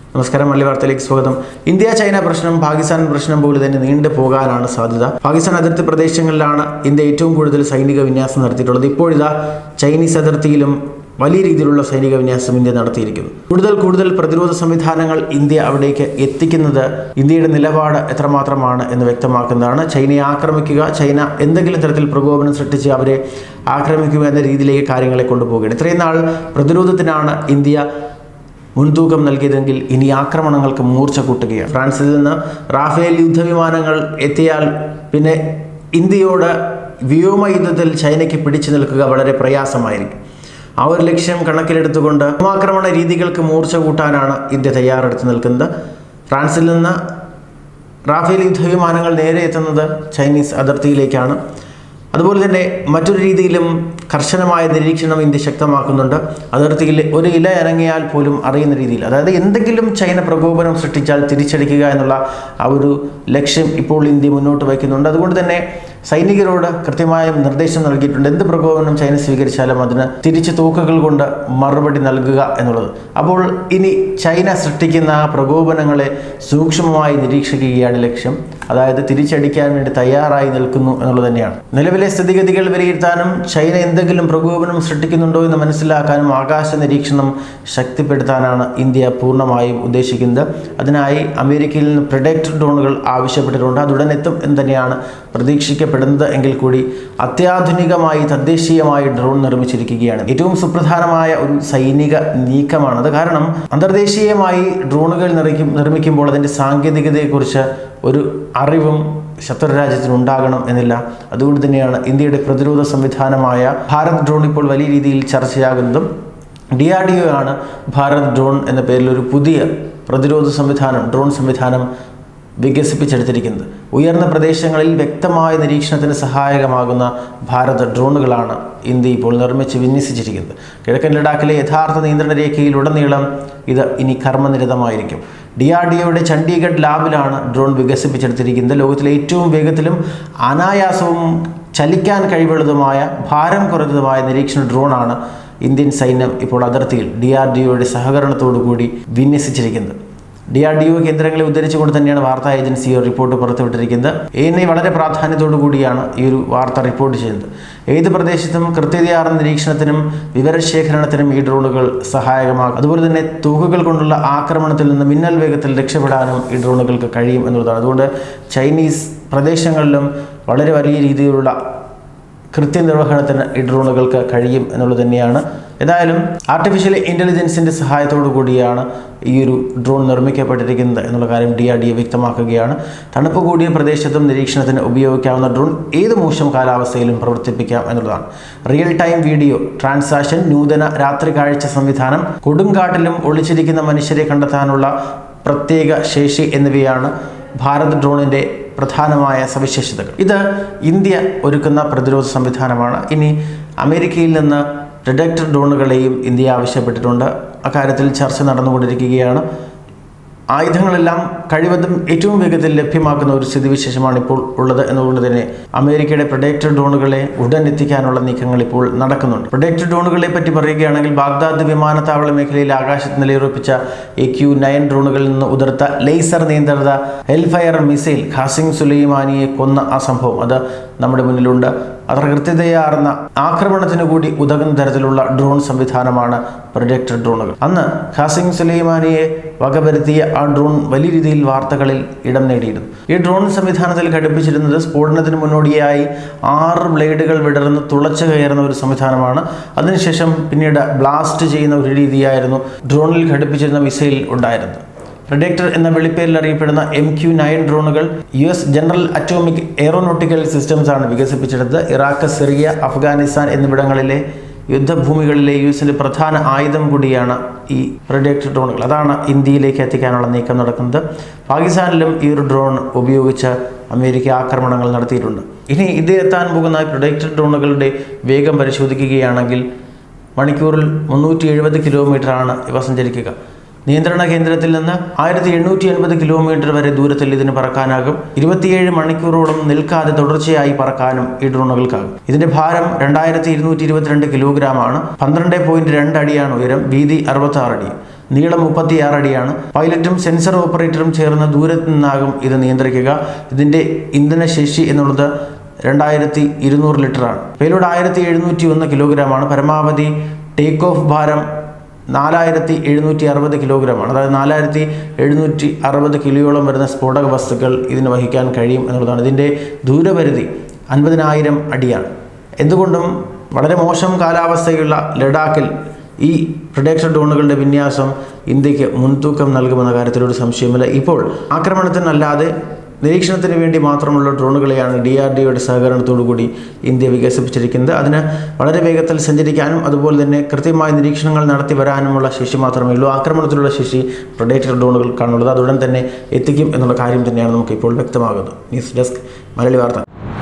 നമസ്കാരം മല്ലി വാർത്തയിലേക്ക് സ്വാഗതം ഇന്ത്യ ചൈന പ്രശ്നം പാകിസ്ഥാൻ പ്രശ്നം പോലെ തന്നെ നീണ്ടു പോകാനാണ് സാധ്യത പാകിസ്ഥാൻ അതിർത്തി പ്രദേശങ്ങളിലാണ് ഇന്ത്യ ഏറ്റവും കൂടുതൽ സൈനിക വിന്യാസം നടത്തിയിട്ടുള്ളത് ഇപ്പോഴിതാ ചൈനീസ് അതിർത്തിയിലും വലിയ രീതിയിലുള്ള സൈനിക വിന്യാസം ഇന്ത്യ നടത്തിയിരിക്കുന്നു കൂടുതൽ കൂടുതൽ പ്രതിരോധ സംവിധാനങ്ങൾ ഇന്ത്യ അവിടേക്ക് എത്തിക്കുന്നത് ഇന്ത്യയുടെ നിലപാട് എത്രമാത്രമാണ് എന്ന് വ്യക്തമാക്കുന്നതാണ് ചൈനയെ ആക്രമിക്കുക ചൈന എന്തെങ്കിലും തരത്തിൽ പ്രകോപനം സൃഷ്ടിച്ച് അവരെ ആക്രമിക്കുക എന്ന രീതിയിലേക്ക് കാര്യങ്ങളെ കൊണ്ടുപോവുകയാണ് ഇത്രയും നാൾ പ്രതിരോധത്തിനാണ് ഇന്ത്യ മുൻതൂക്കം നൽകിയതെങ്കിൽ ഇനി ആക്രമണങ്ങൾക്ക് മൂർച്ച കൂട്ടുകയാണ് ഫ്രാൻസിൽ നിന്ന് റാഫേൽ യുദ്ധവിമാനങ്ങൾ എത്തിയാൽ പിന്നെ ഇന്ത്യയോട് വ്യോമ യുദ്ധത്തിൽ ചൈനയ്ക്ക് പിടിച്ചു നിൽക്കുക വളരെ പ്രയാസമായിരിക്കും ആ ഒരു ലക്ഷ്യം കണക്കിലെടുത്തുകൊണ്ട് ആക്രമണ രീതികൾക്ക് മൂർച്ച കൂട്ടാനാണ് ഇന്ത്യ തയ്യാറെടുത്ത് നിൽക്കുന്നത് ഫ്രാൻസിൽ നിന്ന് റാഫേൽ യുദ്ധവിമാനങ്ങൾ നേരെ എത്തുന്നത് ചൈനീസ് അതിർത്തിയിലേക്കാണ് അതുപോലെ തന്നെ മറ്റൊരു രീതിയിലും കർശനമായ നിരീക്ഷണം ഇന്ത്യ ശക്തമാക്കുന്നുണ്ട് അതിർത്തിയിൽ ഒരു ഇല ഇറങ്ങിയാൽ പോലും അറിയുന്ന രീതിയിൽ അതായത് എന്തെങ്കിലും ചൈന പ്രകോപനം സൃഷ്ടിച്ചാൽ തിരിച്ചടിക്കുക എന്നുള്ള ആ ഒരു ലക്ഷ്യം ഇപ്പോൾ ഇന്ത്യ മുന്നോട്ട് വയ്ക്കുന്നുണ്ട് അതുകൊണ്ട് തന്നെ സൈനികരോട് കൃത്യമായ നിർദ്ദേശം നൽകിയിട്ടുണ്ട് എന്ത് പ്രകോപനം ചൈന സ്വീകരിച്ചാലും അതിന് തിരിച്ച് തൂക്കുകൾ കൊണ്ട് മറുപടി നൽകുക എന്നുള്ളത് അപ്പോൾ ഇനി ചൈന സൃഷ്ടിക്കുന്ന ആ പ്രകോപനങ്ങളെ സൂക്ഷ്മമായി നിരീക്ഷിക്കുകയാണ് ലക്ഷ്യം അതായത് തിരിച്ചടിക്കാൻ വേണ്ടി തയ്യാറായി നിൽക്കുന്നു എന്നുള്ളത് തന്നെയാണ് നിലവിലെ സ്ഥിതിഗതികൾ വിലയിരുത്താനും ചൈന എന്തെങ്കിലും പ്രകോപനം സൃഷ്ടിക്കുന്നുണ്ടോ എന്ന് മനസ്സിലാക്കാനും ആകാശ നിരീക്ഷണം ശക്തിപ്പെടുത്താനാണ് ഇന്ത്യ പൂർണ്ണമായും ഉദ്ദേശിക്കുന്നത് അതിനായി അമേരിക്കയിൽ നിന്ന് പ്രൊഡക്റ്റ് ഡ്രോണുകൾ ആവശ്യപ്പെട്ടിട്ടുണ്ട് അത് ഉടൻ എത്തും എന്ന് തന്നെയാണ് പ്രതീക്ഷിക്കപ്പെടുന്നത് എങ്കിൽ കൂടി അത്യാധുനികമായി തദ്ദേശീയമായി ഡ്രോൺ നിർമ്മിച്ചിരിക്കുകയാണ് ഏറ്റവും സുപ്രധാനമായ ഒരു സൈനിക നീക്കമാണത് കാരണം അന്തർദേശീയമായി ഡ്രോണുകൾ നിർമ്മിക്കും നിർമ്മിക്കുമ്പോൾ അതിൻ്റെ സാങ്കേതികതയെക്കുറിച്ച് ഒരു അറിവും ശത്രു രാജ്യത്തിന് ഉണ്ടാകണം എന്നില്ല അതുകൊണ്ട് തന്നെയാണ് ഇന്ത്യയുടെ പ്രതിരോധ സംവിധാനമായ ഭാരത് ഡ്രോൺ ഇപ്പോൾ വലിയ രീതിയിൽ ചർച്ചയാകുന്നതും ഡി ആർ ഡി ഒ ആണ് ഭാരത് ഡ്രോൺ എന്ന പേരിൽ ഒരു പുതിയ പ്രതിരോധ സംവിധാനം ഡ്രോൺ സംവിധാനം വികസിപ്പിച്ചെടുത്തിരിക്കുന്നത് ഉയർന്ന പ്രദേശങ്ങളിൽ വ്യക്തമായ നിരീക്ഷണത്തിന് സഹായകമാകുന്ന ഭാരത ഡ്രോണുകളാണ് ഇന്ത്യ ഇപ്പോൾ നിർമ്മിച്ച് വിന്യസിച്ചിരിക്കുന്നത് കിഴക്കൻ ലഡാക്കിലെ യഥാർത്ഥ നിയന്ത്രണ രേഖയിലുടനീളം ഇത് ഇനി കർമ്മനിരതമായിരിക്കും ഡി ആർ ഡി ഒയുടെ ചണ്ഡീഗഡ് ലാബിലാണ് ഡ്രോൺ വികസിപ്പിച്ചെടുത്തിരിക്കുന്നത് ലോകത്തിലെ ഏറ്റവും വേഗത്തിലും അനായാസവും ചലിക്കാൻ കഴിവുള്ളതുമായ ഭാരം കുറഞ്ഞതുമായ നിരീക്ഷണ ഡ്രോണാണ് ഇന്ത്യൻ സൈന്യം ഇപ്പോൾ അതിർത്തിയിൽ ഡി ആർ ഡി ഒയുടെ സഹകരണത്തോടു കൂടി വിന്യസിച്ചിരിക്കുന്നത് ഡി ആർ ഡി ഒ കേന്ദ്രങ്ങളെ ഉദ്ധരിച്ചുകൊണ്ട് തന്നെയാണ് വാർത്താ ഏജൻസി ഈ റിപ്പോർട്ട് പുറത്തുവിട്ടിരിക്കുന്നത് എ എൻ ഐ വളരെ പ്രാധാന്യത്തോടു കൂടിയാണ് ഈ ഒരു വാർത്ത റിപ്പോർട്ട് ചെയ്യുന്നത് ഏത് പ്രദേശത്തും കൃത്യതയാർന്ന നിരീക്ഷണത്തിനും വിവരശേഖരണത്തിനും ഈ ഡ്രോണുകൾ സഹായകമാകും അതുപോലെ തന്നെ തൂക്കുകൾ കൊണ്ടുള്ള ആക്രമണത്തിൽ നിന്ന് മിന്നൽ വേഗത്തിൽ രക്ഷപ്പെടാനും ഈ ഡ്രോണുകൾക്ക് കഴിയും എന്നുള്ളതാണ് അതുകൊണ്ട് ചൈനീസ് പ്രദേശങ്ങളിലും വളരെ വലിയ രീതിയിലുള്ള കൃത്യനിർവഹണത്തിന് ഈ ഡ്രോണുകൾക്ക് കഴിയും എന്നുള്ളത് തന്നെയാണ് ഏതായാലും ആർട്ടിഫിഷ്യൽ ഇൻ്റലിജൻസിൻ്റെ സഹായത്തോടു കൂടിയാണ് ഈ ഒരു ഡ്രോൺ നിർമ്മിക്കപ്പെട്ടിരിക്കുന്നത് എന്നുള്ള കാര്യം ഡി ആർ ഡി എ വ്യക്തമാക്കുകയാണ് തണുപ്പ് കൂടിയ പ്രദേശത്തും നിരീക്ഷണത്തിന് ഉപയോഗിക്കാവുന്ന ഡ്രോൺ ഏത് മോശം കാലാവസ്ഥയിലും പ്രവർത്തിപ്പിക്കാം എന്നുള്ളതാണ് റിയൽ ടൈം വീഡിയോ ട്രാൻസാക്ഷൻ നൂതന രാത്രി കാഴ്ച സംവിധാനം കൊടുങ്കാട്ടിലും ഒളിച്ചിരിക്കുന്ന മനുഷ്യരെ കണ്ടെത്താനുള്ള പ്രത്യേക ശേഷി എന്നിവയാണ് ഭാരത് ഡ്രോണിൻ്റെ പ്രധാനമായ സവിശേഷതകൾ ഇത് ഇന്ത്യ ഒരുക്കുന്ന പ്രതിരോധ സംവിധാനമാണ് ഇനി അമേരിക്കയിൽ നിന്ന് പ്രൊഡക്റ്റർ ഡ്രോണുകളെയും ഇന്ത്യ ആവശ്യപ്പെട്ടിട്ടുണ്ട് അക്കാര്യത്തിൽ ചർച്ച നടന്നുകൊണ്ടിരിക്കുകയാണ് ആയുധങ്ങളെല്ലാം കഴിവതും ഏറ്റവും വേഗത്തിൽ ലഭ്യമാക്കുന്ന ഒരു സ്ഥിതിവിശേഷമാണ് ഇപ്പോൾ ഉള്ളത് എന്നുകൊണ്ട് തന്നെ അമേരിക്കയുടെ പ്രൊഡക്റ്റർ ഡ്രോണുകളെ ഉടൻ എത്തിക്കാനുള്ള നീക്കങ്ങൾ ഇപ്പോൾ നടക്കുന്നുണ്ട് പ്രൊഡക്റ്റർ ഡ്രോണുകളെ പറ്റി പറയുകയാണെങ്കിൽ ബാഗ്ദാദ് വിമാനത്താവള മേഖലയിൽ ആകാശത്ത് നിലയുറപ്പിച്ച എ ക്യു നയൻ ഡ്രോണുകളിൽ നിന്ന് ഉതിർത്ത ലേസർ നിയന്ത്രിത ഹെൽഫയർ മിസൈൽ ഖാസിം സുലൈമാനിയെ കൊന്ന ആ സംഭവം അത് നമ്മുടെ മുന്നിലുണ്ട് അത്ര കൃത്യതയാർന്ന ആക്രമണത്തിന് കൂടി ഉതകുന്ന തരത്തിലുള്ള ഡ്രോൺ സംവിധാനമാണ് പ്രൊജക്ടർ ഡ്രോണുകൾ അന്ന് ഖാസിം സുലൈമാനിയെ വകവരുത്തിയ ആ ഡ്രോൺ വലിയ രീതിയിൽ വാർത്തകളിൽ ഇടം നേടിയിരുന്നു ഈ ഡ്രോൺ സംവിധാനത്തിൽ ഘടിപ്പിച്ചിരുന്നത് സ്ഫോടനത്തിന് മുന്നോടിയായി ആറ് ബ്ലേഡുകൾ വിടർന്ന് തുളച്ചു കയറുന്ന ഒരു സംവിധാനമാണ് അതിനുശേഷം പിന്നീട് ബ്ലാസ്റ്റ് ചെയ്യുന്ന ഒരു രീതിയായിരുന്നു ഡ്രോണിൽ ഘടിപ്പിച്ചിരുന്ന മിസൈൽ ഉണ്ടായിരുന്നത് പ്രൊഡക്ടർ എന്ന വെളിപ്പേരിൽ അറിയപ്പെടുന്ന എം ക്യു നയൻ ഡ്രോണുകൾ U S General Atomic Aeronautical Systems ആണ് വികസിപ്പിച്ചെടുത്തത് ഇറാഖ് സിറിയ അഫ്ഗാനിസ്ഥാൻ എന്നിവിടങ്ങളിലെ യുദ്ധഭൂമികളിലെ യു എസിൻ്റെ പ്രധാന ആയുധം കൂടിയാണ് ഈ പ്രൊഡക്ടർ ഡ്രോണുകൾ അതാണ് ഇന്ത്യയിലേക്ക് എത്തിക്കാനുള്ള നീക്കം നടക്കുന്നത് പാകിസ്ഥാനിലും ഈ ഒരു ഡ്രോൺ ഉപയോഗിച്ച് അമേരിക്ക ആക്രമണങ്ങൾ നടത്തിയിട്ടുണ്ട് ഇനി ഇന്ത്യ എത്താൻ പോകുന്ന പ്രൊഡക്ടർ ഡ്രോണുകളുടെ വേഗം പരിശോധിക്കുകയാണെങ്കിൽ മണിക്കൂറിൽ മുന്നൂറ്റി എഴുപത് കിലോമീറ്ററാണ് ഇവ സഞ്ചരിക്കുക നിയന്ത്രണ കേന്ദ്രത്തിൽ നിന്ന് ആയിരത്തി എണ്ണൂറ്റി എൺപത് കിലോമീറ്റർ വരെ ദൂരത്തിൽ ഇതിന് പറക്കാനാകും ഇരുപത്തിയേഴ് മണിക്കൂറോളം നിൽക്കാതെ തുടർച്ചയായി പറക്കാനും ഈ ഡ്രോണുകൾക്കാകും ഇതിന്റെ ഭാരം രണ്ടായിരത്തി ഇരുന്നൂറ്റി ഇരുപത്തിരണ്ട് കിലോഗ്രാം ആണ് പന്ത്രണ്ട് പോയിന്റ് രണ്ട് അടിയാണ് ഉയരം വീതി അറുപത്തി ആറ് അടി നീളം മുപ്പത്തിയാറ് അടിയാണ് പൈലറ്റും സെൻസർ ഓപ്പറേറ്ററും ചേർന്ന് ദൂരത്ത് നിന്നാകും ഇത് നിയന്ത്രിക്കുക ഇതിൻ്റെ ഇന്ധനശേഷി എന്നുള്ളത് രണ്ടായിരത്തി ഇരുന്നൂറ് ലിറ്ററാണ് പേലോഡ് ആയിരത്തി എഴുന്നൂറ്റി ഒന്ന് കിലോഗ്രാമാണ് പരമാവധി ടേക്ക് ഓഫ് ഭാരം നാലായിരത്തി എഴുന്നൂറ്റി അറുപത് കിലോഗ്രാമാണ് അതായത് നാലായിരത്തി എഴുന്നൂറ്റി അറുപത് കിലോയോളം വരുന്ന സ്ഫോടക വസ്തുക്കൾ ഇതിന് വഹിക്കാൻ കഴിയും എന്നുള്ളതാണ് ഇതിൻ്റെ ദൂരപരിധി അൻപതിനായിരം അടിയാണ് എന്തുകൊണ്ടും വളരെ മോശം കാലാവസ്ഥയുള്ള ലഡാക്കിൽ ഈ പ്രൊഡക്ഷൻ ഡ്രോണുകളുടെ വിന്യാസം ഇന്ത്യക്ക് മുൻതൂക്കം നൽകുമെന്ന കാര്യത്തിൽ ഒരു സംശയമില്ല ഇപ്പോൾ ആക്രമണത്തിനല്ലാതെ നിരീക്ഷണത്തിന് വേണ്ടി മാത്രമുള്ള ഡ്രോണുകളെയാണ് ഡി ആർ ഡിയുടെ സഹകരണത്തോടു കൂടി ഇന്ത്യ വികസിപ്പിച്ചിരിക്കുന്നത് അതിന് വളരെ വേഗത്തിൽ സഞ്ചരിക്കാനും അതുപോലെ തന്നെ കൃത്യമായ നിരീക്ഷണങ്ങൾ നടത്തി വരാനുമുള്ള ശേഷി മാത്രമേ ഉള്ളൂ ആക്രമണത്തിലുള്ള ശേഷി പ്രൊഡേറ്റർ ഡ്രോണുകൾക്കാണുള്ളത് അതുടൻ തന്നെ എത്തിക്കും എന്നുള്ള കാര്യം തന്നെയാണ് നമുക്ക് ഇപ്പോൾ വ്യക്തമാകുന്നത് ന്യൂസ് ഡെസ്ക് മലയാളി വാർത്ത